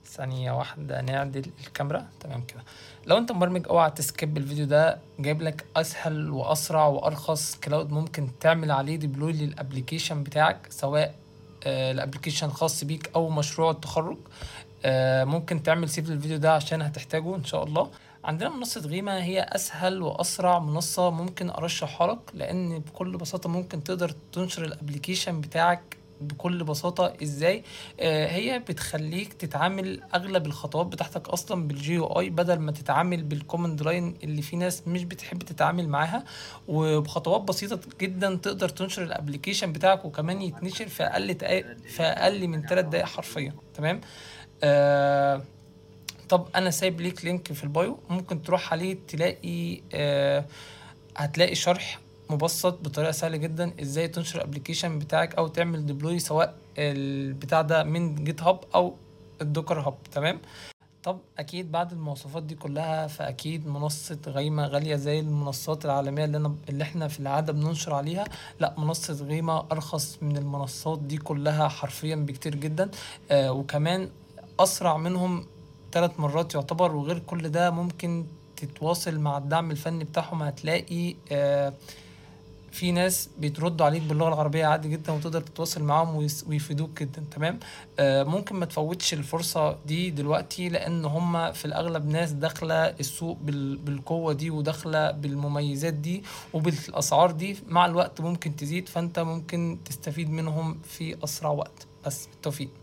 ثانية واحدة نعدل الكاميرا تمام كده لو انت مبرمج اوعى تسكيب الفيديو ده جايب لك اسهل واسرع وارخص كلاود ممكن تعمل عليه ديبلوي للابليكيشن بتاعك سواء آه، الابليكيشن خاص بيك او مشروع التخرج آه، ممكن تعمل سيف للفيديو ده عشان هتحتاجه ان شاء الله عندنا منصة غيمة هي أسهل وأسرع منصة ممكن أرشحها لك لأن بكل بساطة ممكن تقدر تنشر الأبليكيشن بتاعك بكل بساطة ازاي آه هي بتخليك تتعامل اغلب الخطوات بتاعتك اصلا بالجي او اي بدل ما تتعامل بالكوماند لاين اللي في ناس مش بتحب تتعامل معاها وبخطوات بسيطة جدا تقدر تنشر الابليكيشن بتاعك وكمان يتنشر في اقل دقايق في اقل من 3 دقايق حرفيا تمام آه طب انا سايب ليك لينك في البايو ممكن تروح عليه تلاقي آه هتلاقي شرح مبسط بطريقه سهله جدا ازاي تنشر الابلكيشن بتاعك او تعمل ديبلوي سواء البتاع ده من جيت هاب او الدوكر هاب تمام طب اكيد بعد المواصفات دي كلها فاكيد منصه غيمه غاليه زي المنصات العالميه اللي انا اللي احنا في العاده بننشر عليها لا منصه غيمه ارخص من المنصات دي كلها حرفيا بكتير جدا آه وكمان اسرع منهم ثلاث مرات يعتبر وغير كل ده ممكن تتواصل مع الدعم الفني بتاعهم هتلاقي آه في ناس بيتردوا عليك باللغه العربيه عادي جدا وتقدر تتواصل معاهم ويس- ويفيدوك جدا تمام آه ممكن ما تفوتش الفرصه دي دلوقتي لان هم في الاغلب ناس داخله السوق بال- بالقوه دي وداخله بالمميزات دي وبالاسعار دي مع الوقت ممكن تزيد فانت ممكن تستفيد منهم في اسرع وقت بس بالتوفيق